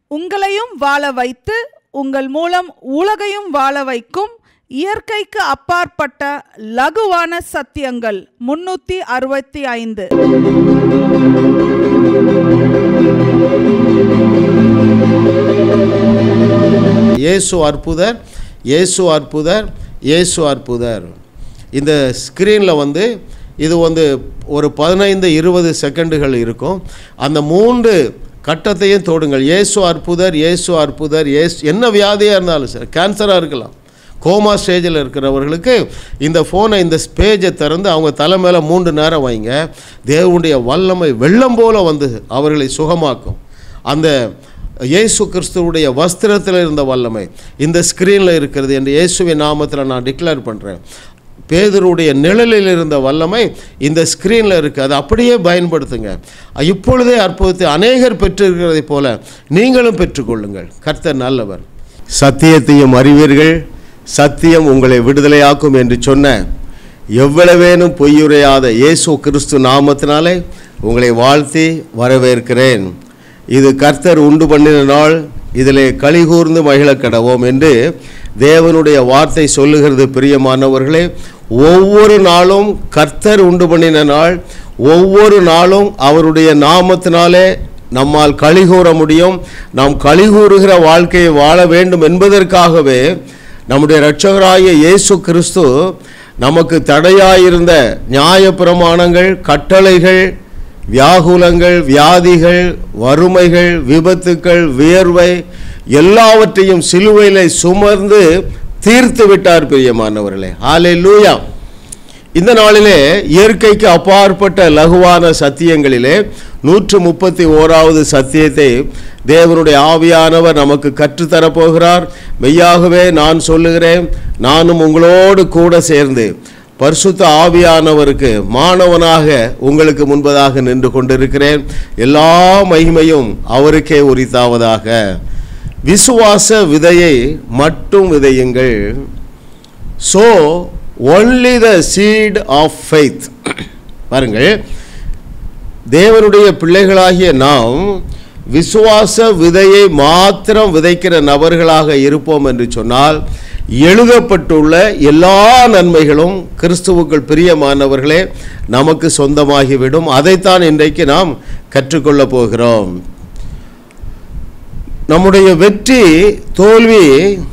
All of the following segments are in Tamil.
உங்களையும் வாழ வைத்து உங்கள் மூலம் உலகையும் வாழ வைக்கும் இயற்கைக்கு அப்பாற்பட்ட லகுவான சத்தியங்கள் முன்னூத்தி அறுபத்தி ஐந்து இயேசு அற்புதர் இயேசு அற்புதர் இயேசு அற்புதர் இந்த ஸ்க்ரீனில் வந்து இது வந்து ஒரு பதினைந்து இருபது செகண்டுகள் இருக்கும் அந்த மூன்று கட்டத்தையும் தொடுங்கள் இயேசு அற்புதர் இயேசு அற்புதர் இயேசு என்ன வியாதியாக இருந்தாலும் சரி கேன்சராக இருக்கலாம் கோமா ஸ்டேஜில் இருக்கிறவர்களுக்கு இந்த ஃபோனை இந்த பேஜை திறந்து அவங்க தலை மேலே மூன்று நேரம் வைங்க தேவனுடைய வல்லமை வெள்ளம் போல வந்து அவர்களை சுகமாக்கும் அந்த இயேசு கிறிஸ்துவுடைய வஸ்திரத்தில் இருந்த வல்லமை இந்த ஸ்க்ரீனில் இருக்கிறது என்று இயேசுவின் நாமத்தில் நான் டிக்ளேர் பண்ணுறேன் பேதருடைய நிழலில் இருந்த வல்லமை இந்த ஸ்க்ரீனில் இருக்குது அதை அப்படியே பயன்படுத்துங்க இப்பொழுதே அற்புதத்தை அநேகர் பெற்றிருக்கிறதைப் போல நீங்களும் பெற்றுக்கொள்ளுங்கள் கர்த்தர் நல்லவர் சத்தியத்தையும் அறிவீர்கள் சத்தியம் உங்களை விடுதலையாக்கும் என்று சொன்ன எவ்வளவேனும் பொய்யுரையாத இயேசு கிறிஸ்து நாமத்தினாலே உங்களை வாழ்த்தி வரவேற்கிறேன் இது கர்த்தர் உண்டு பண்ணின நாள் இதிலே கலிகூர்ந்து மகிழ கடவோம் என்று தேவனுடைய வார்த்தை சொல்லுகிறது பிரியமானவர்களே ஒவ்வொரு நாளும் கர்த்தர் உண்டு பண்ணின நாள் ஒவ்வொரு நாளும் அவருடைய நாமத்தினாலே நம்மால் கலிகூற முடியும் நாம் கலிகூறுகிற வாழ்க்கையை வாழ வேண்டும் என்பதற்காகவே நம்முடைய இரட்சகராகிய இயேசு கிறிஸ்து நமக்கு தடையாயிருந்த நியாயப்பிரமாணங்கள் கட்டளைகள் வியாகுலங்கள் வியாதிகள் வறுமைகள் விபத்துக்கள் வியர்வை எல்லாவற்றையும் சிலுவையில் சுமர்ந்து தீர்த்து விட்டார் பிரியமானவர்களே ஆலே லூயா இந்த நாளிலே இயற்கைக்கு அப்பாற்பட்ட லகுவான சத்தியங்களிலே நூற்று முப்பத்தி ஓராவது சத்தியத்தை தேவனுடைய ஆவியானவர் நமக்கு கற்றுத்தரப்போகிறார் மெய்யாகவே நான் சொல்லுகிறேன் நானும் உங்களோடு கூட சேர்ந்து பரிசுத்த ஆவியானவருக்கு மாணவனாக உங்களுக்கு முன்பதாக நின்று கொண்டிருக்கிறேன் எல்லா மகிமையும் அவருக்கே உரித்தாவதாக விசுவாச விதையை மட்டும் விதையுங்கள் so only the seed of faith பாருங்கள் தேவனுடைய பிள்ளைகளாகிய நாம் விசுவாச விதையை மாத்திரம் விதைக்கிற நபர்களாக இருப்போம் என்று சொன்னால் எழுதப்பட்டுள்ள எல்லா நன்மைகளும் கிறிஸ்துவுக்குள் பிரியமானவர்களே நமக்கு சொந்தமாகிவிடும் அதைத்தான் இன்றைக்கு நாம் கற்றுக்கொள்ளப் போகிறோம் நம்முடைய வெற்றி தோல்வி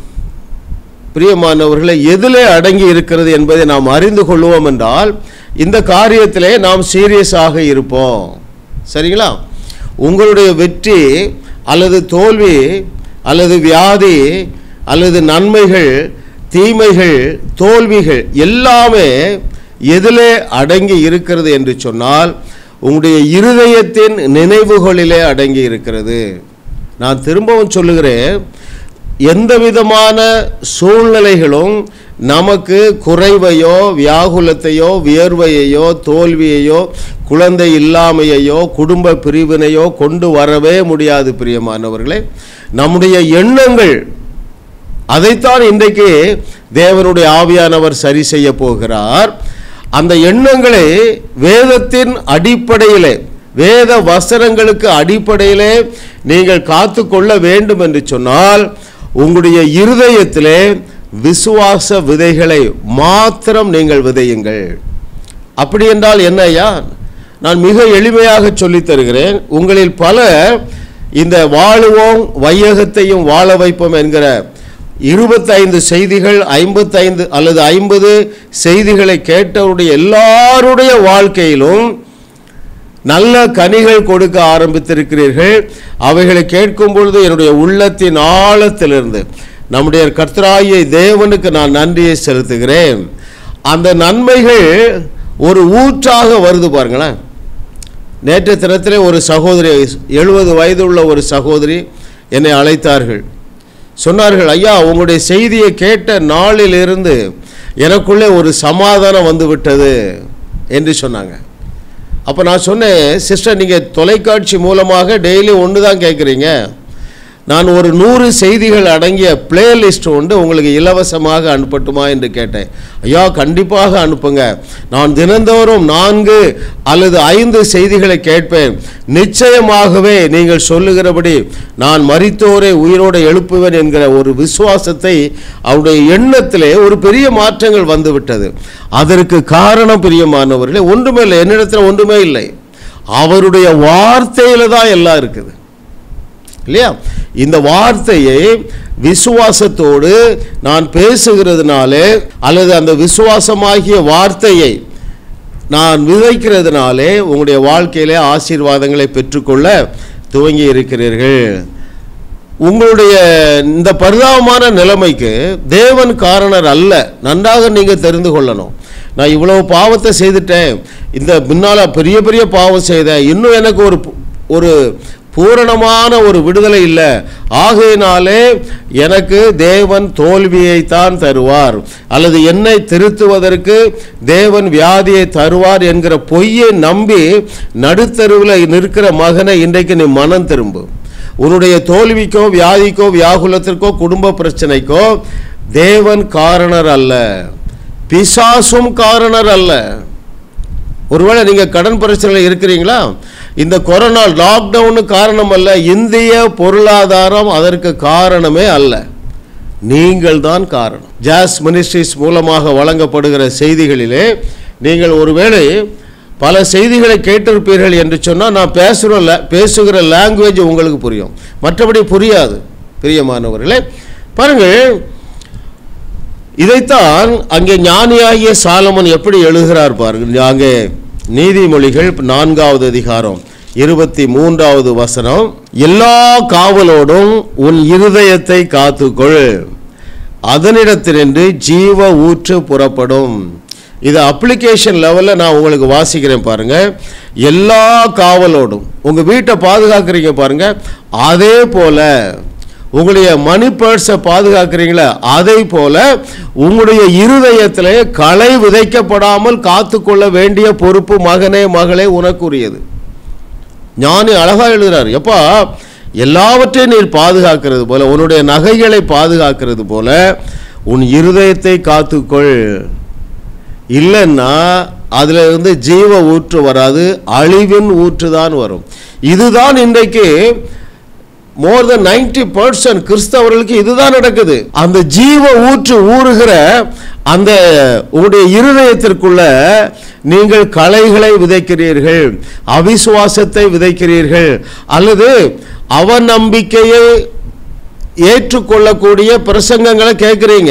பிரியமானவர்களை எதிலே அடங்கி இருக்கிறது என்பதை நாம் அறிந்து கொள்வோம் என்றால் இந்த காரியத்திலே நாம் சீரியஸாக இருப்போம் சரிங்களா உங்களுடைய வெற்றி அல்லது தோல்வி அல்லது வியாதி அல்லது நன்மைகள் தீமைகள் தோல்விகள் எல்லாமே எதிலே அடங்கி இருக்கிறது என்று சொன்னால் உங்களுடைய இருதயத்தின் நினைவுகளிலே அடங்கி இருக்கிறது நான் திரும்பவும் சொல்லுகிறேன் எந்த விதமான சூழ்நிலைகளும் நமக்கு குறைவையோ வியாகுலத்தையோ வியர்வையையோ தோல்வியையோ குழந்தை இல்லாமையையோ குடும்ப பிரிவினையோ கொண்டு வரவே முடியாது பிரியமானவர்களே நம்முடைய எண்ணங்கள் அதைத்தான் இன்றைக்கு தேவனுடைய ஆவியானவர் சரி செய்ய போகிறார் அந்த எண்ணங்களை வேதத்தின் அடிப்படையிலே வேத வசனங்களுக்கு அடிப்படையிலே நீங்கள் காத்து கொள்ள வேண்டும் என்று சொன்னால் உங்களுடைய இருதயத்திலே விசுவாச விதைகளை மாத்திரம் நீங்கள் விதையுங்கள் அப்படி என்றால் என்ன ஐயா நான் மிக எளிமையாக சொல்லித் தருகிறேன் உங்களில் பலர் இந்த வாழுவோம் வையகத்தையும் வாழ வைப்போம் என்கிற இருபத்தைந்து செய்திகள் ஐம்பத்தைந்து அல்லது ஐம்பது செய்திகளை கேட்டவருடைய எல்லாருடைய வாழ்க்கையிலும் நல்ல கனிகள் கொடுக்க ஆரம்பித்திருக்கிறீர்கள் அவைகளை கேட்கும் பொழுது என்னுடைய உள்ளத்தின் ஆழத்திலிருந்து நம்முடைய கர்த்தராகிய தேவனுக்கு நான் நன்றியை செலுத்துகிறேன் அந்த நன்மைகள் ஒரு ஊற்றாக வருது பாருங்களேன் நேற்று தினத்திலே ஒரு சகோதரி எழுபது வயதுள்ள ஒரு சகோதரி என்னை அழைத்தார்கள் சொன்னார்கள் ஐயா உங்களுடைய செய்தியை கேட்ட நாளிலிருந்து எனக்குள்ளே ஒரு சமாதானம் வந்து விட்டது என்று சொன்னாங்க அப்போ நான் சொன்னேன் சிஸ்டர் நீங்கள் தொலைக்காட்சி மூலமாக டெய்லி ஒன்று தான் கேட்குறீங்க நான் ஒரு நூறு செய்திகள் அடங்கிய பிளேலிஸ்ட் உண்டு உங்களுக்கு இலவசமாக அனுப்பட்டுமா என்று கேட்டேன் ஐயா கண்டிப்பாக அனுப்புங்க நான் தினந்தோறும் நான்கு அல்லது ஐந்து செய்திகளை கேட்பேன் நிச்சயமாகவே நீங்கள் சொல்லுகிறபடி நான் மரித்தோரை உயிரோடு எழுப்புவேன் என்கிற ஒரு விசுவாசத்தை அவருடைய எண்ணத்திலே ஒரு பெரிய மாற்றங்கள் வந்துவிட்டது அதற்கு காரணம் பிரியமானவர்களே ஒன்றுமே இல்லை என்னிடத்தில் ஒன்றுமே இல்லை அவருடைய வார்த்தையில தான் எல்லாம் இருக்குது இல்லையா இந்த வார்த்தையை விசுவாசத்தோடு நான் பேசுகிறதுனாலே அல்லது அந்த விசுவாசமாகிய வார்த்தையை நான் விதைக்கிறதுனாலே உங்களுடைய வாழ்க்கையிலே ஆசீர்வாதங்களை பெற்றுக்கொள்ள துவங்கி இருக்கிறீர்கள் உங்களுடைய இந்த பரிதாபமான நிலைமைக்கு தேவன் காரணர் அல்ல நன்றாக நீங்கள் தெரிந்து கொள்ளணும் நான் இவ்வளவு பாவத்தை செய்துட்டேன் இந்த முன்னால் பெரிய பெரிய பாவம் செய்தேன் இன்னும் எனக்கு ஒரு ஒரு பூரணமான ஒரு விடுதலை இல்லை ஆகையினாலே எனக்கு தேவன் தோல்வியைத்தான் தருவார் அல்லது என்னை திருத்துவதற்கு தேவன் வியாதியை தருவார் என்கிற பொய்யை நம்பி நடுத்தருவில் நிற்கிற மகனை இன்றைக்கு நீ மனம் திரும்பு உன்னுடைய தோல்விக்கோ வியாதிக்கோ வியாகுலத்திற்கோ குடும்ப பிரச்சனைக்கோ தேவன் காரணர் அல்ல பிசாசும் காரணர் அல்ல ஒருவேளை நீங்கள் கடன் பிரச்சனையில் இருக்கிறீங்களா இந்த கொரோனா லாக்டவுனு காரணம் அல்ல இந்திய பொருளாதாரம் அதற்கு காரணமே அல்ல நீங்கள் தான் காரணம் ஜாஸ் மினிஸ்ட்ரிஸ் மூலமாக வழங்கப்படுகிற செய்திகளிலே நீங்கள் ஒருவேளை பல செய்திகளை கேட்டிருப்பீர்கள் என்று சொன்னால் நான் பேசுகிற ல- பேசுகிற லாங்குவேஜ் உங்களுக்கு புரியும் மற்றபடி புரியாது பிரியமானவர்களே பாருங்கள் இதைத்தான் அங்கே ஞானியாகிய சாலமன் எப்படி எழுதுகிறார் பாருங்கள் அங்கே நீதிமொழிகள் நான்காவது அதிகாரம் இருபத்தி மூன்றாவது வசனம் எல்லா காவலோடும் உன் இருதயத்தை காத்துக்கொள் அதனிடத்தினின்று ஜீவ ஊற்று புறப்படும் இது அப்ளிகேஷன் லெவலில் நான் உங்களுக்கு வாசிக்கிறேன் பாருங்க எல்லா காவலோடும் உங்கள் வீட்டை பாதுகாக்கிறீங்க பாருங்க அதே போல உங்களுடைய மணி பர்ஸை பாதுகாக்கிறீங்களா அதை போல உங்களுடைய இருதயத்திலே களை விதைக்கப்படாமல் காத்துக்கொள்ள வேண்டிய பொறுப்பு மகனே மகளே உனக்குரியது ஞானி அழகா எழுதுறாரு எப்பா எல்லாவற்றையும் நீர் பாதுகாக்கிறது போல உன்னுடைய நகைகளை பாதுகாக்கிறது போல உன் இருதயத்தை காத்துக்கொள் இல்லைன்னா அதுல இருந்து ஜீவ ஊற்று வராது அழிவின் ஊற்று தான் வரும் இதுதான் இன்றைக்கு மோர் தென் நைன்டி பர்சன்ட் கிறிஸ்தவர்களுக்கு இதுதான் நடக்குது அந்த ஜீவ ஊற்று ஊறுகிற அந்த உங்களுடைய இருதயத்திற்குள்ள நீங்கள் களைகளை விதைக்கிறீர்கள் அவிசுவாசத்தை விதைக்கிறீர்கள் அல்லது அவநம்பிக்கையை ஏற்றுக்கொள்ளக்கூடிய பிரசங்கங்களை கேட்குறீங்க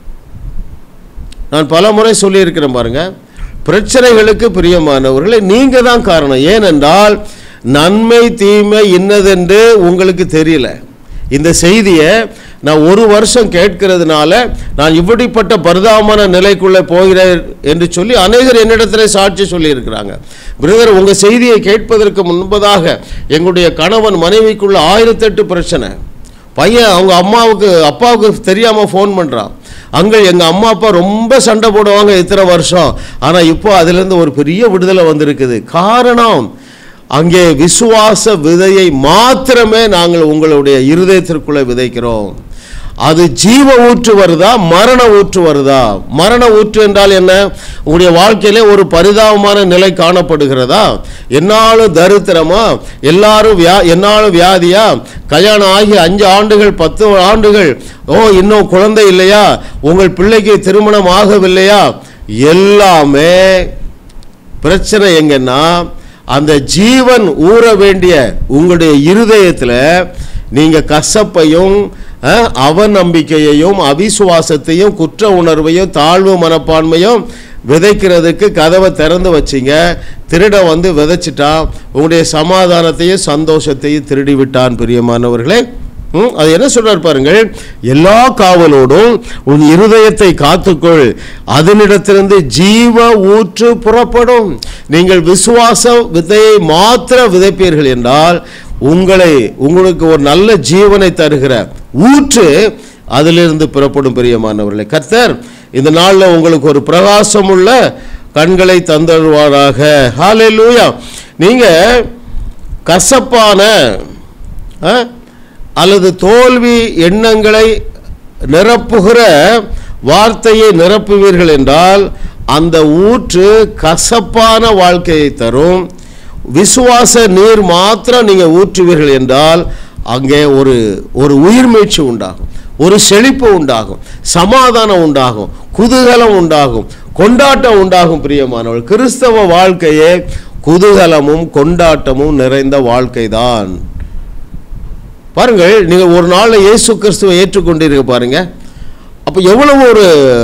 நான் பல முறை சொல்லியிருக்கிறேன் பாருங்க பிரச்சனைகளுக்கு பிரியமானவர்களே நீங்க தான் காரணம் ஏனென்றால் நன்மை தீமை இன்னதென்று உங்களுக்கு தெரியல இந்த செய்தியை நான் ஒரு வருஷம் கேட்கிறதுனால நான் இப்படிப்பட்ட பரிதாபமான நிலைக்குள்ளே போகிறேன் என்று சொல்லி அநேகர் என்னிடத்தில் சாட்சி சொல்லியிருக்கிறாங்க பிரதர் உங்கள் செய்தியை கேட்பதற்கு முன்பதாக எங்களுடைய கணவன் மனைவிக்குள்ள ஆயிரத்தெட்டு பிரச்சனை பையன் அவங்க அம்மாவுக்கு அப்பாவுக்கு தெரியாமல் ஃபோன் பண்ணுறான் அங்கே எங்கள் அம்மா அப்பா ரொம்ப சண்டை போடுவாங்க இத்தனை வருஷம் ஆனால் இப்போ அதுலேருந்து ஒரு பெரிய விடுதலை வந்திருக்குது காரணம் அங்கே விசுவாச விதையை மாத்திரமே நாங்கள் உங்களுடைய இருதயத்திற்குள்ளே விதைக்கிறோம் அது ஜீவ ஊற்று வருதா மரண ஊற்று வருதா மரண ஊற்று என்றால் என்ன உங்களுடைய வாழ்க்கையிலே ஒரு பரிதாபமான நிலை காணப்படுகிறதா என்னாலும் தரித்திரமா எல்லாரும் வியா என்னாலும் வியாதியா கல்யாணம் ஆகி அஞ்சு ஆண்டுகள் பத்து ஆண்டுகள் ஓ இன்னும் குழந்தை இல்லையா உங்கள் பிள்ளைக்கு திருமணம் ஆகவில்லையா எல்லாமே பிரச்சனை எங்கன்னா அந்த ஜீவன் ஊற வேண்டிய உங்களுடைய இருதயத்தில் நீங்க கசப்பையும் அஹ், அவநம்பிக்கையையும் அவிசுவாசத்தையும் குற்ற உணர்வையும் தாழ்வு மனப்பான்மையும் விதைக்கிறதுக்கு கதவை திறந்து வச்சிங்க திருட வந்து விதைச்சிட்டான் உங்களுடைய சமாதானத்தையும் சந்தோஷத்தையும் திருடி விட்டான் பிரியமானவர்களே ம், அது என்ன சொல்றார் பாருங்கள் எல்லா காவலோடும் உன் இருதயத்தை காத்துக்கொள் அதனிடத்திலிருந்து ஜீவ ஊற்று புறப்படும் நீங்கள் விசுவாச விதையை மாத்திர விதைப்பீர்கள் என்றால் உங்களை உங்களுக்கு ஒரு நல்ல ஜீவனை தருகிற ஊற்று அதிலிருந்து புறப்படும் பிரியமானவர்களே கர்த்தர் இந்த நாளில் உங்களுக்கு ஒரு பிரகாசம் உள்ள கண்களை தந்தருவாராக ஹalleluya நீங்க கசப்பான ஆ, அல்லது தோல்வி எண்ணங்களை நிரப்புகிற வார்த்தையை நிரப்புவீர்கள் என்றால் அந்த ஊற்று கசப்பான வாழ்க்கையை தரும் விசுவாச நீர் மாத்திரம் நீங்கள் ஊற்றுவீர்கள் என்றால் அங்கே ஒரு ஒரு உயிர்மீழ்ச்சி உண்டாகும் ஒரு செழிப்பு உண்டாகும் சமாதானம் உண்டாகும் குதூகலம் உண்டாகும் கொண்டாட்டம் உண்டாகும் பிரியமானவர்கள் கிறிஸ்தவ வாழ்க்கையே குதூகலமும் கொண்டாட்டமும் நிறைந்த வாழ்க்கைதான் பாருங்கள் நீங்கள் ஒரு நாளில் இயேசு கிறிஸ்துவை ஏற்றுக்கொண்டிருக்க பாருங்க அப்போ எவ்வளவு ஒரு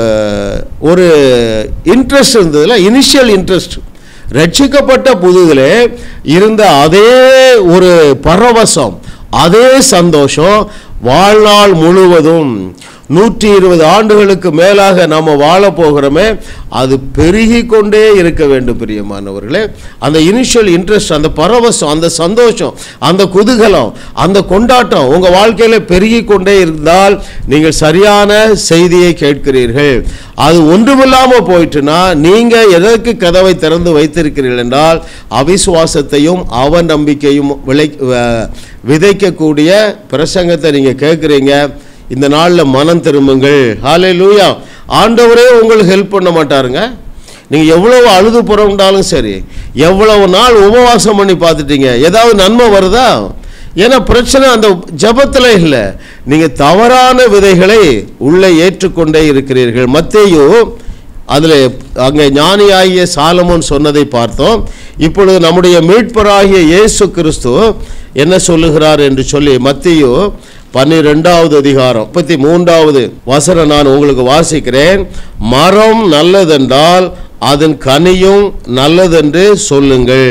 ஒரு இன்ட்ரெஸ்ட் இருந்ததுல இனிஷியல் இன்ட்ரெஸ்ட் ரட்சிக்கப்பட்ட புதுதிலே இருந்த அதே ஒரு பரவசம் அதே சந்தோஷம் வாழ்நாள் முழுவதும் நூற்றி இருபது ஆண்டுகளுக்கு மேலாக நாம் வாழ போகிறோமே அது பெருகி கொண்டே இருக்க வேண்டும் பிரியமானவர்களே அந்த இனிஷியல் இன்ட்ரெஸ்ட் அந்த பரவசம் அந்த சந்தோஷம் அந்த குதூகலம் அந்த கொண்டாட்டம் உங்கள் வாழ்க்கையில் பெருகி கொண்டே இருந்தால் நீங்கள் சரியான செய்தியை கேட்கிறீர்கள் அது ஒன்றுமில்லாமல் போயிட்டுனா நீங்கள் எதற்கு கதவை திறந்து வைத்திருக்கிறீர்கள் என்றால் அவிசுவாசத்தையும் அவ நம்பிக்கையும் விளை வ- விதைக்கக்கூடிய பிரசங்கத்தை நீங்கள் கேட்குறீங்க இந்த நாளில் மனம் திரும்புங்கள் ஹாலே லூயா ஆண்டவரே உங்களுக்கு ஹெல்ப் பண்ண மாட்டாருங்க நீங்கள் எவ்வளவு அழுது புறம்னாலும் சரி எவ்வளவு நாள் உபவாசம் பண்ணி பார்த்துட்டீங்க ஏதாவது நன்மை வருதா ஏன்னா பிரச்சனை அந்த ஜபத்தில் இல்லை நீங்கள் தவறான விதைகளை உள்ளே ஏற்றுக்கொண்டே இருக்கிறீர்கள் மத்தேயு அதில் அங்கே ஞானியாகிய சாலமோன் சொன்னதை பார்த்தோம் இப்பொழுது நம்முடைய மீட்பராகிய இயேசு கிறிஸ்து என்ன சொல்லுகிறார் என்று சொல்லி மத்தியு பன்னிரெண்டாவது அதிகாரம் முப்பத்தி மூன்றாவது வசனம் நான் உங்களுக்கு வாசிக்கிறேன் மரம் நல்லதென்றால் அதன் கனியும் நல்லதென்று சொல்லுங்கள்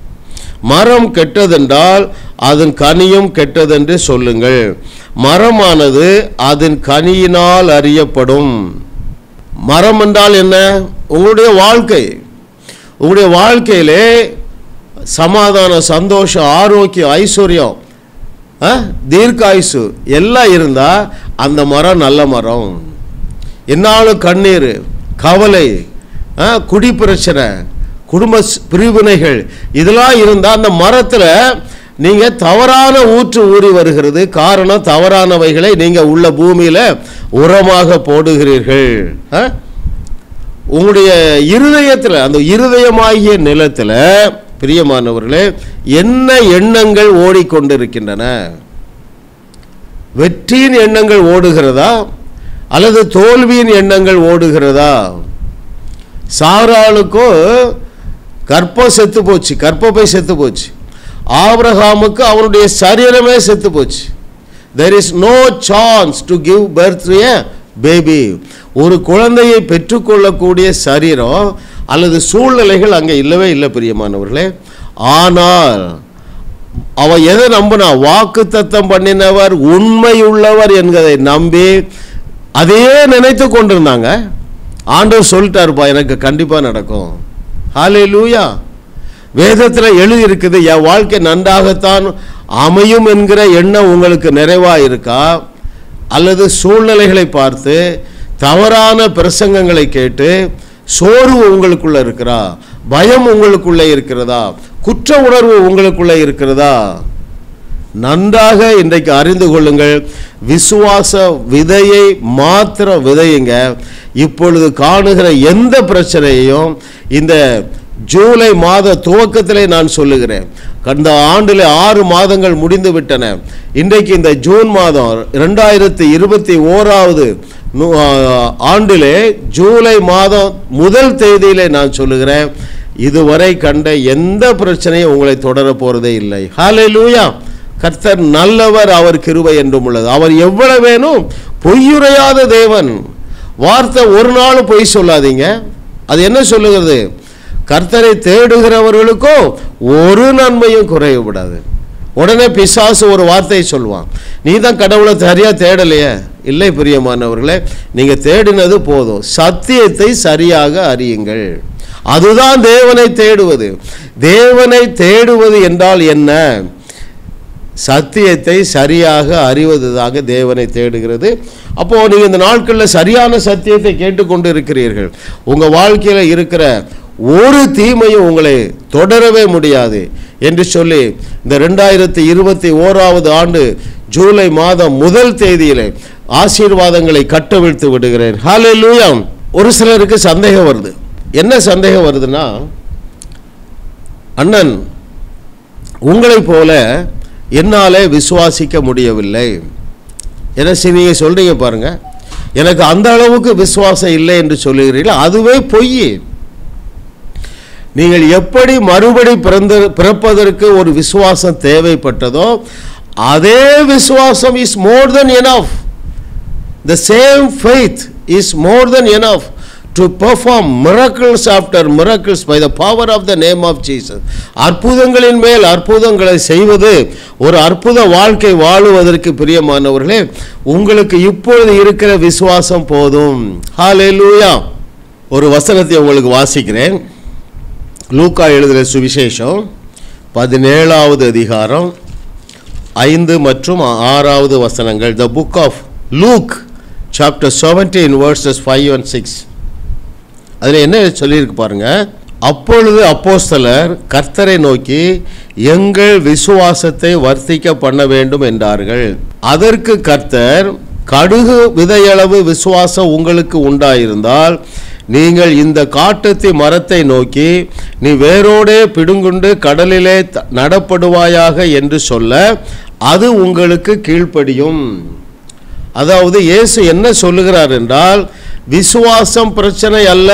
மரம் கெட்டதென்றால் அதன் கனியும் கெட்டதென்று சொல்லுங்கள் மரமானது அதன் கனியினால் அறியப்படும் மரம் என்றால் என்ன உங்களுடைய வாழ்க்கை உங்களுடைய வாழ்க்கையிலே சமாதானம் சந்தோஷம் ஆரோக்கியம் ஐஸ்வர்யம் ஆ, தீர்க்காயுசு எல்லாம் இருந்தால் அந்த மரம் நல்ல மரம் என்னாலும் கண்ணீர் கவலை ஆ, குடி பிரச்சனை குடும்ப ஸ்- பிரிவினைகள் இதெல்லாம் இருந்தால் அந்த மரத்தில் நீங்கள் தவறான ஊற்று ஊறி வருகிறது காரணம் தவறானவைகளை நீங்கள் உள்ள பூமியில் உரமாக போடுகிறீர்கள் ஆ? உங்களுடைய இருதயத்தில் அந்த இருதயமாகிய நிலத்தில் பிரியமானவர்களே என்ன எண்ணங்கள் ஓடிக்கொண்டிருக்கின்றன வெற்றியின் எண்ணங்கள் ஓடுகிறதா அல்லது தோல்வியின் எண்ணங்கள் ஓடுகிறதா சாராளுக்கும் கற்பம் செத்து போச்சு கற்பப்பை செத்து போச்சு ஆபிரகாமுக்கு அவனுடைய சரீரமே செத்து போச்சு there is no chance to give birth a baby ஒரு குழந்தையை பெற்றுக்கொள்ளக்கூடிய சரீரம் அல்லது சூழ்நிலைகள் அங்கே இல்லவே இல்லை பிரியமானவர்களே ஆனால் அவ எதை நம்பினா வாக்கு தத்தம் பண்ணினவர் உண்மையுள்ளவர் என்கிறதை நம்பி அதையே நினைத்து கொண்டிருந்தாங்க ஆண்டவர் சொல்லிட்டாருப்பா எனக்கு கண்டிப்பாக நடக்கும் ஹாலே லூயா வேதத்தில் எழுதி இருக்குது என் வாழ்க்கை நன்றாகத்தான் அமையும் என்கிற எண்ணம் உங்களுக்கு நிறைவாக இருக்கா அல்லது சூழ்நிலைகளை பார்த்து தவறான பிரசங்கங்களை கேட்டு சோர்வு உங்களுக்குள்ள இருக்கிறா பயம் உங்களுக்குள்ளே இருக்கிறதா குற்ற உணர்வு உங்களுக்குள்ளே இருக்கிறதா நன்றாக இன்றைக்கு அறிந்து கொள்ளுங்கள் விசுவாச விதையை மாத்திரம் விதையுங்க இப்பொழுது காணுகிற எந்த பிரச்சனையையும் இந்த ஜூலை மாத துவக்கத்திலே நான் சொல்லுகிறேன் கடந்த ஆண்டில் ஆறு மாதங்கள் முடிந்து விட்டன இன்றைக்கு இந்த ஜூன் மாதம் ரெண்டாயிரத்தி இருபத்தி ஓராவது நூ- ஆ- ஆண்டிலே ஜூலை மாதம் முதல் தேதியிலே நான் சொல்லுகிறேன் இதுவரை கண்ட எந்த பிரச்சனையும் உங்களை தொடர போறதே இல்லை ஹalleluya கர்த்தர் நல்லவர் அவர் கிருபை என்றும் உள்ளது அவர் எவ்வளவு வேணும் பொய்யுரையாத தேவன் வார்த்தை ஒரு நாளும் பொய் சொல்லாதீங்க அது என்ன சொல்லுகிறது கர்த்தரை தேடுகிறவர்களுக்கோ ஒரு நன்மையும் குறையப்படாது உடனே பிசாசு ஒரு வார்த்தையை சொல்லுவான் நீ தான் கடவுளை சரியா தேடலையே இல்லை பிரியமானவர்களே நீங்க தேடினது போதும் சத்தியத்தை சரியாக அறியுங்கள் அதுதான் தேவனை தேடுவது தேவனை தேடுவது என்றால் என்ன சத்தியத்தை சரியாக அறிவதுதாக தேவனை தேடுகிறது அப்போ நீங்க இந்த நாட்களில் சரியான சத்தியத்தை கேட்டுக்கொண்டு இருக்கிறீர்கள் உங்க வாழ்க்கையில இருக்கிற ஒரு தீமையும் உங்களை தொடரவே முடியாது என்று சொல்லி இந்த ரெண்டாயிரத்தி இருபத்தி ஓராவது ஆண்டு ஜூலை மாதம் முதல் தேதியிலே ஆசீர்வாதங்களை கட்டவிழ்த்து விடுகிறேன் ஹalleluya ஒரு சிலருக்கு சந்தேகம் வருது என்ன சந்தேகம் வருதுன்னா அண்ணன் உங்களைப் போல என்னாலே விசுவாசிக்க முடியவில்லை என்ன சரி நீங்கள் சொல்கிறீங்க பாருங்க எனக்கு அந்த அளவுக்கு விசுவாசம் இல்லை என்று சொல்லுகிறீர்கள் அதுவே பொய் நீங்கள் எப்படி மறுபடி பிறந்த பிறப்பதற்கு ஒரு விசுவாசம் தேவைப்பட்டதோ அதே விசுவாசம் is more than enough the same faith is more than enough to perform miracles after miracles by the power of the name of Jesus அற்புதங்களின் மேல் அற்புதங்களை செய்வது ஒரு அற்புத வாழ்க்கை வாழுவதற்கு பிரியமானவர்களே உங்களுக்கு இப்பொழுது இருக்கிற விசுவாசம் போதும் ஹalleluya ஒரு வசனத்தை உங்களுக்கு வாசிக்கிறேன் லூக்கா எழுதின சுவிசேஷம் பதினேழாவது அதிகாரம் ஐந்து மற்றும் ஆறாவது வசனங்கள் the book of Luke chapter seventeen verses five and six அதில் என்ன சொல்லியிருக்கு பாருங்க அப்பொழுது அப்போஸ்தலர் கர்த்தரை நோக்கி எங்கள் விசுவாசத்தை வர்த்திக்க பண்ண வேண்டும் என்றார்கள் அதற்கு கர்த்தர் கடுகு விதையளவு விசுவாசம் உங்களுக்கு உண்டாயிருந்தால் நீங்கள் இந்த காட்டுத்தி மரத்தை நோக்கி நீ வேரோடே பிடுங்குண்டு கடலிலே த- நடப்படுவாயாக என்று சொல்ல அது உங்களுக்கு கீழ்ப்படியும் அதாவது இயேசு என்ன சொல்லுகிறார் என்றால் விசுவாசம் பிரச்சனை அல்ல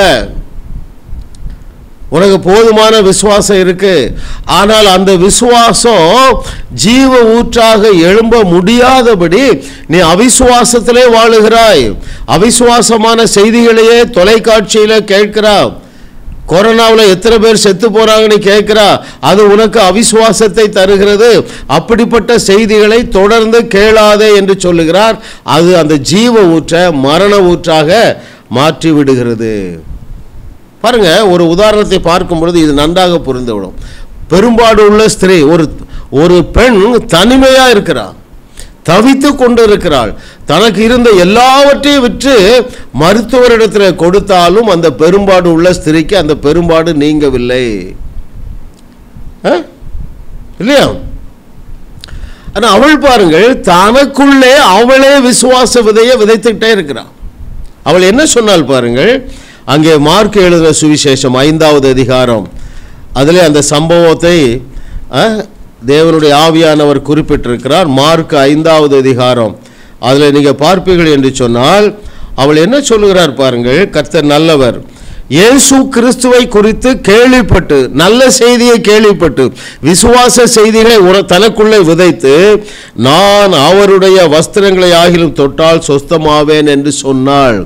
உனக்கு போதுமான விசுவாசம் இருக்கு ஆனால் அந்த விசுவாசம் ஜீவ ஊற்றாக எழும்ப முடியாதபடி நீ அவிசுவாசத்திலே வாழுகிறாய் அவிசுவாசமான செய்திகளையே தொலைக்காட்சியில கேட்கிறா கொரோனாவில் எத்தனை பேர் செத்து போறாங்கன்னு கேட்கிறா அது உனக்கு அவிசுவாசத்தை தருகிறது அப்படிப்பட்ட செய்திகளை தொடர்ந்து கேளாதே என்று சொல்லுகிறார் அது அந்த ஜீவ ஊற்ற மரண ஊற்றாக மாற்றி விடுகிறது பாருங்க ஒரு உதாரணத்தை பார்க்கும் பொழுது இது நன்றாக புரிந்துவிடும் பெரும்பாடு உள்ள ஸ்திரீ ஒரு ஒரு பெண் தனிமையா இருக்கிறாள் தவித்து கொண்டு இருக்கிறாள் தனக்கு இருந்த எல்லாவற்றையும் விற்று மருத்துவரிடத்தில் கொடுத்தாலும் அந்த பெரும்பாடு உள்ள ஸ்திரீக்கு அந்த பெரும்பாடு நீங்கவில்லை ஆ? இல்லையா ஆனா அவள் பாருங்கள் தனக்குள்ளே அவளே விசுவாச விதையை விதைத்துக்கிட்டே இருக்கிறாள் அவள் என்ன சொன்னாள் பாருங்கள் அங்கே மார்க் எழுதுகிற சுவிசேஷம் ஐந்தாவது அதிகாரம் அதிலே அந்த சம்பவத்தை அஹ், தேவனுடைய ஆவியானவர் குறிப்பிட்டிருக்கிறார் மார்க் ஐந்தாவது அதிகாரம் அதில் நீங்கள் பார்ப்பீர்கள் என்று சொன்னால் அவள் என்ன சொல்லுகிறார் பாருங்கள் கர்த்தர் நல்லவர் இயேசு கிறிஸ்துவை குறித்து கேள்விப்பட்டு நல்ல செய்தியை கேள்விப்பட்டு விசுவாச செய்திகளை உர- தனக்குள்ளே விதைத்து நான் அவருடைய வஸ்திரங்களை ஆகிலும் தொட்டால் சொஸ்தமாவேன் என்று சொன்னாள்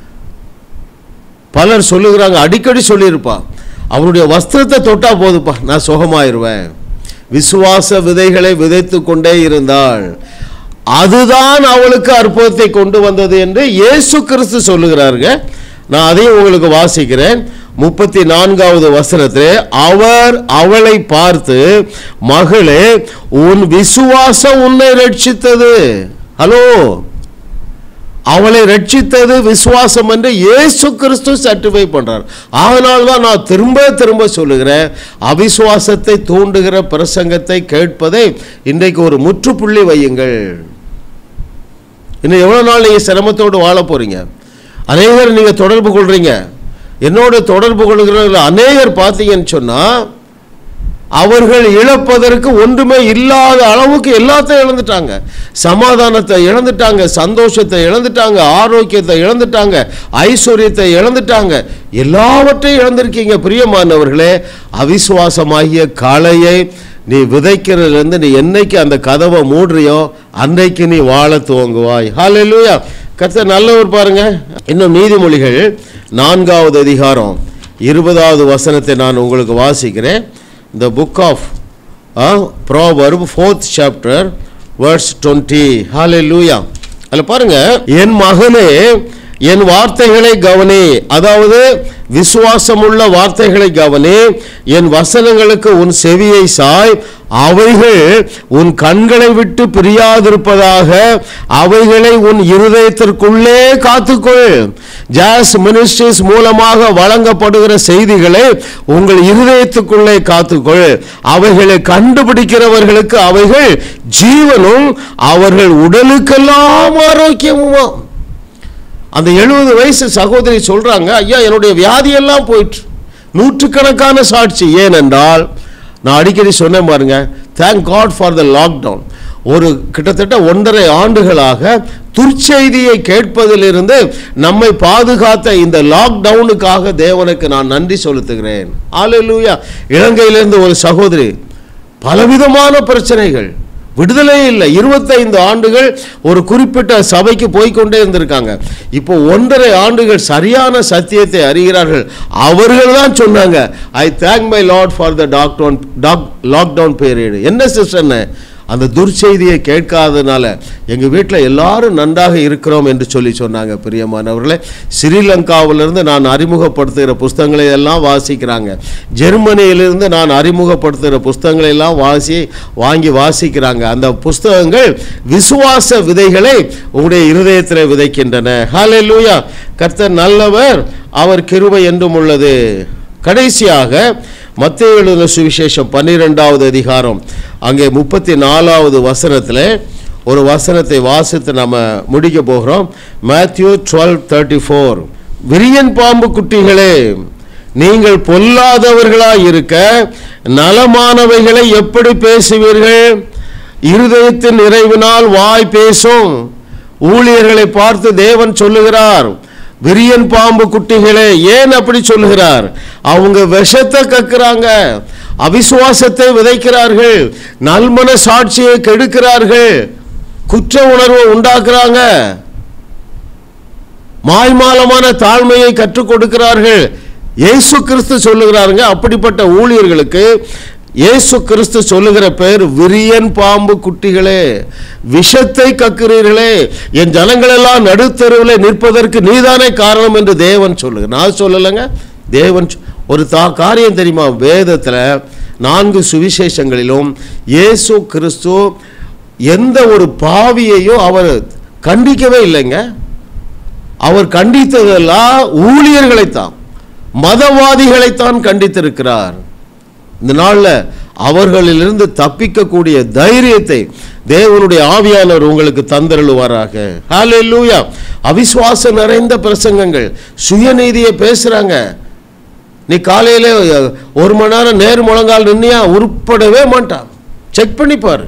பலர் சொல்லுகிறாங்க அடிக்கடி சொல்லியிருப்பா அவருடைய வஸ்திரத்தை தொட்டா போதுப்பா நான் சுகமாயிருவேன் விசுவாச விதைகளை விதைத்து கொண்டே இருந்தாள் அதுதான் அவளுக்கு அற்புதத்தை கொண்டு வந்தது என்று இயேசு கிறிஸ்து சொல்லுகிறாருங்க நான் அதையும் உங்களுக்கு வாசிக்கிறேன் முப்பத்தி நான்காவது வசனத்திலே அவர் அவளை பார்த்து மகளே உன் விசுவாசம் உன்னை ரட்சித்தது ஹலோ அவளை ரட்சித்தது விசுவாசம் என்று இயேசு கிறிஸ்து சர்டிஃபை பண்றார் அதனால தான் நான் திரும்ப திரும்ப சொல்லுகிறேன் அவிசுவாசத்தை தூண்டுகிற பிரசங்கத்தை கேட்பதை இன்றைக்கு ஒரு முற்றுப்புள்ளி வையுங்கள் இன்னும் எவ்வளோ நாள் நீங்கள் சிரமத்தோடு வாழ போறீங்க அநேகர் நீங்கள் தொடர்பு கொள்றீங்க என்னோட தொடர்பு கொள்கிறவர்கள் அநேகர் பார்த்தீங்கன்னு சொன்னால் அவர்கள் இழப்பதற்கு ஒன்றுமே இல்லாத அளவுக்கு எல்லாத்தையும் இழந்துட்டாங்க சமாதானத்தை இழந்துட்டாங்க சந்தோஷத்தை இழந்துட்டாங்க ஆரோக்கியத்தை இழந்துட்டாங்க ஐஸ்வர்யத்தை இழந்துட்டாங்க எல்லாவற்றையும் இழந்திருக்கீங்க பிரியமானவர்களே அவிசுவாசமாகிய கலையை நீ விதைக்கிறதுலேருந்து நீ என்னைக்கு அந்த கதவை மூடுறியோ அன்றைக்கு நீ வாழ துவங்குவாய் ஹalleluya கர்த்தர் நல்லவர் பாருங்க இன்னும் நீதிமொழிகள் நான்காவது அதிகாரம் இருபதாவது வசனத்தை நான் உங்களுக்கு வாசிக்கிறேன் the book of uh, proverb fourth chapter verse 20 hallelujah அதில் பாருங்க என் மகனே என் வார்த்தைகளை கவனி அதாவது விசுவாசமுள்ள வார்த்தைகளை கவனி என் வசனங்களுக்கு உன் செவியை சாய் அவைகள் உன் கண்களை விட்டு பிரியாதிருப்பதாக அவைகளை உன் இருதயத்திற்குள்ளே காத்துக்கொள் ஜாஸ் மினிஸ்ட்ரிஸ் மூலமாக வழங்கப்படுகிற செய்திகளை உங்கள் இருதயத்துக்குள்ளே காத்துக்கொள் அவைகளை கண்டுபிடிக்கிறவர்களுக்கு அவைகள் ஜீவனும் அவர்கள் உடலுக்கெல்லாம் ஆரோக்கியமுமா அந்த எழுபது வயசு சகோதரி சொல்றாங்க ஐயா என்னுடைய வியாதியெல்லாம் போயிற்று நூற்றுக்கணக்கான சாட்சி ஏனென்றால் நான் அடிக்கடி சொன்னேன் பாருங்க thank God for the lockdown ஒரு கிட்டத்தட்ட ஒன்றரை ஆண்டுகளாக துர்ச்செய்தியை கேட்பதிலிருந்து நம்மை பாதுகாத்த இந்த லாக்டவுனுக்காக தேவனுக்கு நான் நன்றி செலுத்துகிறேன் ஆலையிலூயா இலங்கையிலிருந்து ஒரு சகோதரி பலவிதமான பிரச்சனைகள் விடுதலை இல்லை இருபத்தைந்து ஆண்டுகள் ஒரு குறிப்பிட்ட சபைக்கு போய்க்கொண்டே இருந்திருக்காங்க இப்போ ஒன்றரை ஆண்டுகள் சரியான சத்தியத்தை அறிகிறார்கள் அவர்கள் தான் சொன்னாங்க I thank my Lord for the டாக்டவுன் டாக் லாக்டவுன் பீரியட் என்ன சிஸ்டர்னு அந்த துர்ச்செய்தியை கேட்காதனால எங்கள் வீட்டில் எல்லாரும் நன்றாக இருக்கிறோம் என்று சொல்லி சொன்னாங்க பிரியமானவர்களே ஸ்ரீலங்காவிலிருந்து நான் அறிமுகப்படுத்துகிற புஸ்தகங்களை எல்லாம் வாசிக்கிறாங்க ஜெர்மனியிலிருந்து நான் அறிமுகப்படுத்துகிற புஸ்தகங்களை எல்லாம் வாசி வாங்கி வாசிக்கிறாங்க அந்த புஸ்தகங்கள் விசுவாச விதைகளை உங்களுடைய இருதயத்தில் விதைக்கின்றன ஹாலே லூயா கர்த்தர் நல்லவர் அவர் கிருபை என்றும் உள்ளது கடைசியாக மத்திய எழுதின சுவிசேஷம் பன்னிரெண்டாவது அதிகாரம் அங்கே முப்பத்தி நாலாவது வசனத்தில் ஒரு வசனத்தை வாசித்து நம்ம முடிக்க போகிறோம் மேத்யூ டுவெல் தேர்ட்டி ஃபோர் விரியன் பாம்பு குட்டிகளே நீங்கள் பொல்லாதவர்களாய் இருக்க நலமானவைகளை எப்படி பேசுவீர்கள் இருதயத்தின் நிறைவினால் வாய் பேசும் ஊழியர்களை பார்த்து தேவன் சொல்லுகிறார் விரியன் பாம்பு குட்டிகளே ஏன் அப்படி சொல்லுகிறார் அவங்க விஷத்தை கக்குறாங்க அவிசுவாசத்தை விதைக்கிறார்கள் நல்மன சாட்சியை கெடுக்கிறார்கள் குற்ற உணர்வை உண்டாக்குறாங்க மாய்மாலமான தாழ்மையை கற்றுக் கொடுக்கிறார்கள் இயேசு கிறிஸ்து சொல்லுகிறாருங்க அப்படிப்பட்ட ஊழியர்களுக்கு இயேசு கிறிஸ்து சொல்லுகிற பேர் விரியன் பாம்பு குட்டிகளே விஷத்தை கக்கிறீர்களே என் ஜனங்களெல்லாம் நடுத்தருவில் நிற்பதற்கு நீதானே காரணம் என்று தேவன் சொல்லுங்க நான் சொல்லலைங்க தேவன் சொ- ஒரு தா காரியம் தெரியுமா வேதத்தில் நான்கு சுவிசேஷங்களிலும் இயேசு கிறிஸ்து எந்த ஒரு பாவியையும் அவர் கண்டிக்கவே இல்லைங்க அவர் கண்டித்ததெல்லாம் ஊழியர்களைத்தான் மதவாதிகளைத்தான் கண்டித்திருக்கிறார் இந்த நாளில் அவர்களிலிருந்து தப்பிக்கக்கூடிய தைரியத்தை தேவனுடைய ஆவியானவர் உங்களுக்கு தந்தருளுவாராக ஹalleluya அவிசுவாசம் நிறைந்த பிரசங்கங்கள் சுயநீதியை பேசுறாங்க நீ காலையில ஒரு மணி நேரம் நேர் முழங்கால் நின்னியா உருப்படவே மாட்டான் செக் பண்ணி பாரு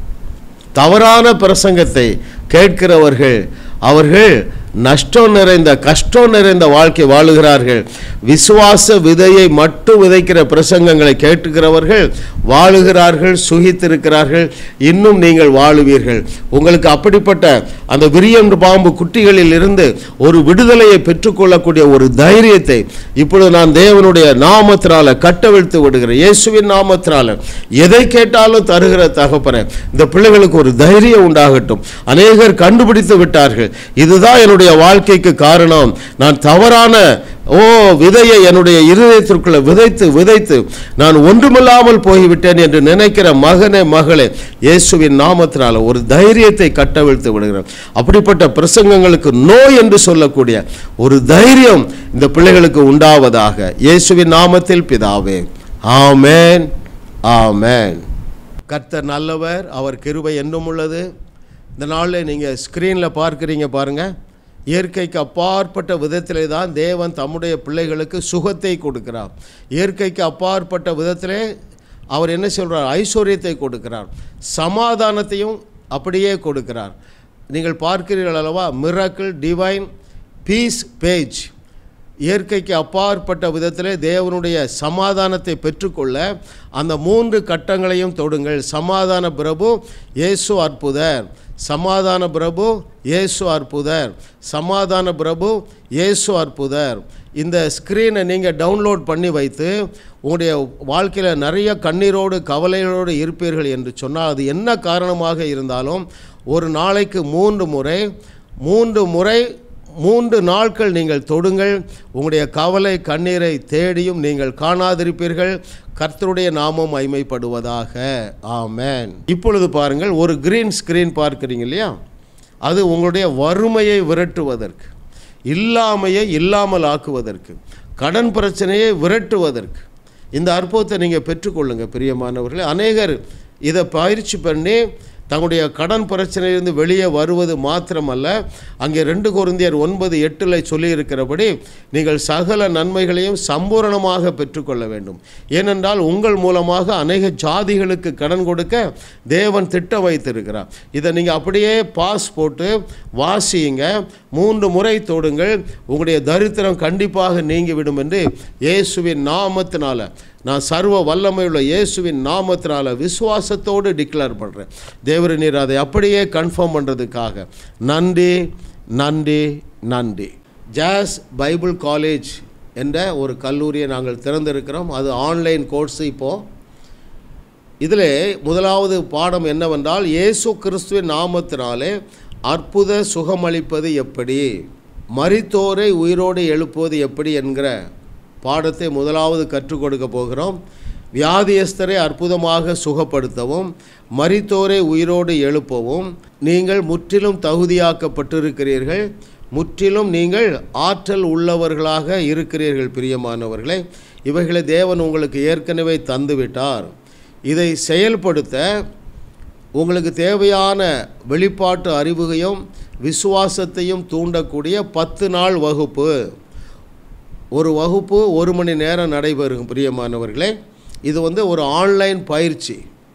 தவறான பிரசங்கத்தை கேட்கிறவர்கள் அவர்கள் நஷ்டம் நிறைந்த கஷ்டம் நிறைந்த வாழ்க்கை வாழுகிறார்கள் விசுவாச விதையை மட்டும் விதைக்கிற பிரசங்கங்களை கேட்டுக்கிறவர்கள் வாழுகிறார்கள் சுகித்திருக்கிறார்கள் இன்னும் நீங்கள் வாழுவீர்கள் உங்களுக்கு அப்படிப்பட்ட அந்த விரியன் பாம்பு குட்டிகளில் இருந்து ஒரு விடுதலையை பெற்றுக்கொள்ளக்கூடிய ஒரு தைரியத்தை இப்பொழுது நான் தேவனுடைய நாமத்தினால கட்டவிழ்த்து விடுகிறேன் இயேசுவின் நாமத்தினால எதை கேட்டாலும் தருகிற தகப்பனே இந்த பிள்ளைகளுக்கு ஒரு தைரியம் உண்டாகட்டும் அநேகர் கண்டுபிடித்து விட்டார்கள் இதுதான் என்னுடைய வாழ்க்கைக்கு காரணம் நான் தவறான ஓ விதையை என்னுடைய இருதயத்திற்குள்ள விதைத்து விதைத்து நான் ஒன்றுமில்லாமல் போய்விட்டேன் என்று நினைக்கிற மகனே மகளே இயேசுவின் நாமத்தினால ஒரு தைரியத்தை கட்டவிழ்த்து விடுகிறேன் அப்படிப்பட்ட பிரசங்கங்களுக்கு நோய் என்று சொல்லக்கூடிய ஒரு தைரியம் இந்த பிள்ளைகளுக்கு உண்டாவதாக இயேசுவின் நாமத்தில் பிதாவே ஆமென் ஆமென் கர்த்தர் நல்லவர் அவர் கிருபை என்றும் உள்ளது இந்த நாளில் நீங்கள் ஸ்க்ரீனில் பார்க்குறீங்க பாருங்கள் இயற்கைக்கு அப்பாற்பட்ட விதத்திலே தான் தேவன் தம்முடைய பிள்ளைகளுக்கு சுகத்தை கொடுக்கிறார் இயற்கைக்கு அப்பாற்பட்ட விதத்திலே அவர் என்ன சொல்றார் ஐஸ்வர்யத்தை கொடுக்கிறார் சமாதானத்தையும் அப்படியே கொடுக்கிறார் நீங்கள் பார்க்கிறீர்கள் அல்லவா மிராக்கிள் டிவைன் பீஸ் பேஜ் இயற்கைக்கு அப்பாற்பட்ட விதத்திலே தேவனுடைய சமாதானத்தை பெற்றுக்கொள்ள அந்த மூன்று கட்டங்களையும் தொடுங்கள் சமாதான பிரபு இயேசு அற்புதர் சமாதான பிரபு இயேசு அற்புதர் சமாதான பிரபு இயேசு அற்புதர் இந்த ஸ்க்ரீனை நீங்கள் டவுன்லோட் பண்ணி வைத்து உங்களுடைய வாழ்க்கையில் நிறைய கண்ணீரோடு கவலைகளோடு இருப்பீர்கள் என்று சொன்னால் அது என்ன காரணமாக இருந்தாலும் ஒரு நாளைக்கு மூன்று முறை மூன்று முறை மூன்று நாட்கள் நீங்கள் தொடுங்கள் உங்களுடைய கவலை கண்ணீரை தேடியும் நீங்கள் காணாதிருப்பீர்கள் கர்த்தருடைய நாமம் மைமைப்படுவதாக ஆமென் இப்பொழுது பாருங்கள் ஒரு கிரீன் ஸ்கிரீன் பார்க்குறீங்க இல்லையா அது உங்களுடைய வறுமையை விரட்டுவதற்கு இல்லாமையை இல்லாமல் ஆக்குவதற்கு கடன் பிரச்சனையை விரட்டுவதற்கு இந்த அற்புதத்தை நீங்கள் பெற்றுக்கொள்ளுங்க பிரியமானவர்களே அநேகர் இதை பயிற்சி பண்ணி தங்களுடைய கடன் பிரச்சனையிலிருந்து வெளியே வருவது மாத்திரமல்ல அங்கே ரெண்டு கொரிந்தியர் ஒன்பது எட்டில் சொல்லியிருக்கிறபடி நீங்கள் சகல நன்மைகளையும் சம்பூரணமாக பெற்றுக்கொள்ள வேண்டும் ஏனென்றால் உங்கள் மூலமாக அநேக ஜாதிகளுக்கு கடன் கொடுக்க தேவன் திட்டம் வைத்திருக்கிறார் இதை நீங்கள் அப்படியே பாஸ் போட்டு வாசியுங்க மூன்று முறை தொடுங்கள் உங்களுடைய தரித்திரம் கண்டிப்பாக நீங்கிவிடும் என்று இயேசுவின் நாமத்தினால நான் சர்வ வல்லமையுள்ள இயேசுவின் நாமத்தினால விசுவாசத்தோடு டிக்ளேர் பண்ணுறேன் தேவர நீர் அதை அப்படியே கன்ஃபார்ம் பண்ணுறதுக்காக நன்றி நன்றி நன்றி ஜாஸ் பைபிள் காலேஜ் என்ற ஒரு கல்லூரியை நாங்கள் திறந்திருக்கிறோம் அது ஆன்லைன் கோர்ஸ் இப்போது இதில் முதலாவது பாடம் என்னவென்றால் இயேசு கிறிஸ்துவின் நாமத்தினாலே அற்புத சுகமளிப்பது எப்படி மரித்தோரை உயிரோடு எழுப்புவது எப்படி என்கிற பாடத்தை முதலாவது கற்றுக் கொடுக்க போகிறோம் வியாதியஸ்தரை அற்புதமாக சுகப்படுத்தவும் மரித்தோரை உயிரோடு எழுப்பவும் நீங்கள் முற்றிலும் தகுதியாக்கப்பட்டிருக்கிறீர்கள் முற்றிலும் நீங்கள் ஆற்றல் உள்ளவர்களாக இருக்கிறீர்கள் பிரியமானவர்களே இவைகளை தேவன் உங்களுக்கு ஏற்கனவே தந்துவிட்டார் இதை செயல்படுத்த உங்களுக்கு தேவையான வெளிப்பாட்டு அறிவுகையும் விசுவாசத்தையும் தூண்டக்கூடிய பத்து நாள் வகுப்பு ஒரு வகுப்பு ஒரு மணி நேரம் நடைபெறும் பிரியமானவர்களே இது வந்து ஒரு ஆன்லைன் பயிற்சி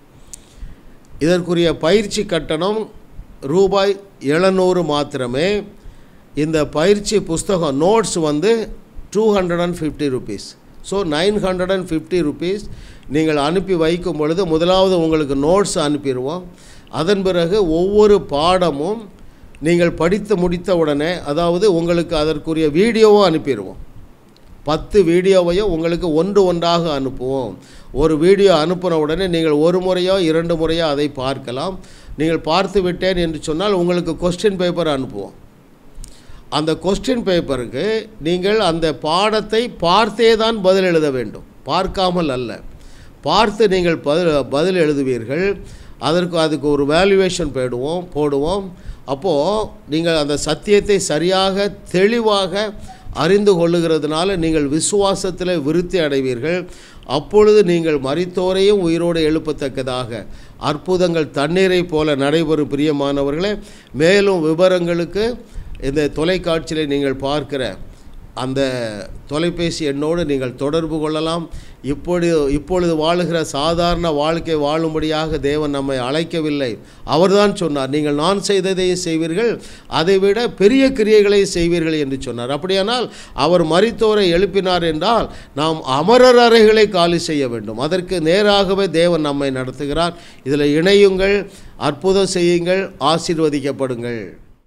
இதற்குரிய பயிற்சி கட்டணம் ரூபாய் எழுநூறு மாத்திரமே இந்த பயிற்சி புஸ்தகம் நோட்ஸ் வந்து two hundred and fifty rupees so nine hundred and fifty rupees நீங்கள் அனுப்பி வைக்கும் பொழுது முதலாவது உங்களுக்கு நோட்ஸ் அனுப்பிடுவோம் அதன் பிறகு ஒவ்வொரு பாடமும் நீங்கள் படித்து முடித்த உடனே அதாவது உங்களுக்கு அதற்குரிய வீடியோவும் அனுப்பிடுவோம் பத்து வீடியோவையும் உங்களுக்கு ஒன்று ஒன்றாக அனுப்புவோம் ஒரு வீடியோ அனுப்பின உடனே நீங்கள் ஒரு முறையோ இரண்டு முறையோ அதை பார்க்கலாம் நீங்கள் பார்த்து விட்டேன் என்று சொன்னால் உங்களுக்கு கொஸ்டின் பேப்பர் அனுப்புவோம் அந்த கொஸ்டின் பேப்பருக்கு நீங்கள் அந்த பாடத்தை பார்த்தே தான் பதில் எழுத வேண்டும் பார்க்காமல் அல்ல பார்த்து நீங்கள் பதில் பதில் எழுதுவீர்கள் அதற்கு அதுக்கு ஒரு வேல்யூவேஷன் போடுவோம் போடுவோம் அப்போது நீங்கள் அந்த சத்தியத்தை சரியாக தெளிவாக அறிந்து கொள்ளுகிறதுனால நீங்கள் விசுவாசத்தில் விருத்தி அடைவீர்கள் அப்பொழுது நீங்கள் மரித்தோரையும் உயிரோடு எழுப்பத்தக்கதாக அற்புதங்கள் தண்ணீரை போல நடைபெறும் பிரியமானவர்களே மேலும் விவரங்களுக்கு இந்த தொலைக்காட்சியில் நீங்கள் பார்க்கிற அந்த தொலைபேசி எண்ணோடு நீங்கள் தொடர்பு கொள்ளலாம் இப்பொழுது இப்பொழுது வாழுகிற சாதாரண வாழ்க்கை வாழும்படியாக தேவன் நம்மை அழைக்கவில்லை அவர்தான் சொன்னார் நீங்கள் நான் செய்ததையும் செய்வீர்கள் அதைவிட பெரிய கிரியைகளை செய்வீர்கள் என்று சொன்னார் அப்படியானால் அவர் மரித்தோரை எழுப்பினார் என்றால் நாம் அமரர் அறைகளை காலி செய்ய வேண்டும் அதற்கு நேராகவே தேவன் நம்மை நடத்துகிறார் இதில் இணையுங்கள் அற்புதம் செய்யுங்கள் ஆசீர்வதிக்கப்படுங்கள்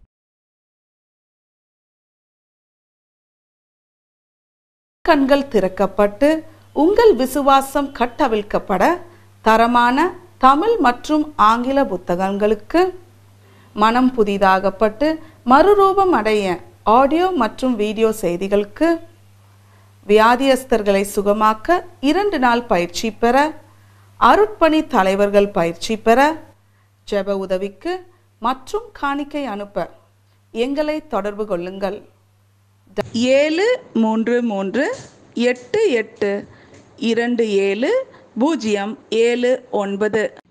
கண்கள் திறக்கப்பட்டு உங்கள் விசுவாசம் கட்டவிழ்க்கப்பட தரமான தமிழ் மற்றும் ஆங்கில புத்தகங்களுக்கு மனம் புதிதாகப்பட்டு மறுரூபம் அடைய ஆடியோ மற்றும் வீடியோ செய்திகளுக்கு வியாதியஸ்தர்களை சுகமாக்க இரண்டு நாள் பயிற்சி பெற அருட்பணி தலைவர்கள் பயிற்சி பெற ஜெப உதவிக்கு மற்றும் காணிக்கை அனுப்ப எங்களை தொடர்பு கொள்ளுங்கள் ஏழு மூன்று மூன்று எட்டு எட்டு இரண்டு ஏழு பூஜ்ஜியம் ஏழு ஒன்பது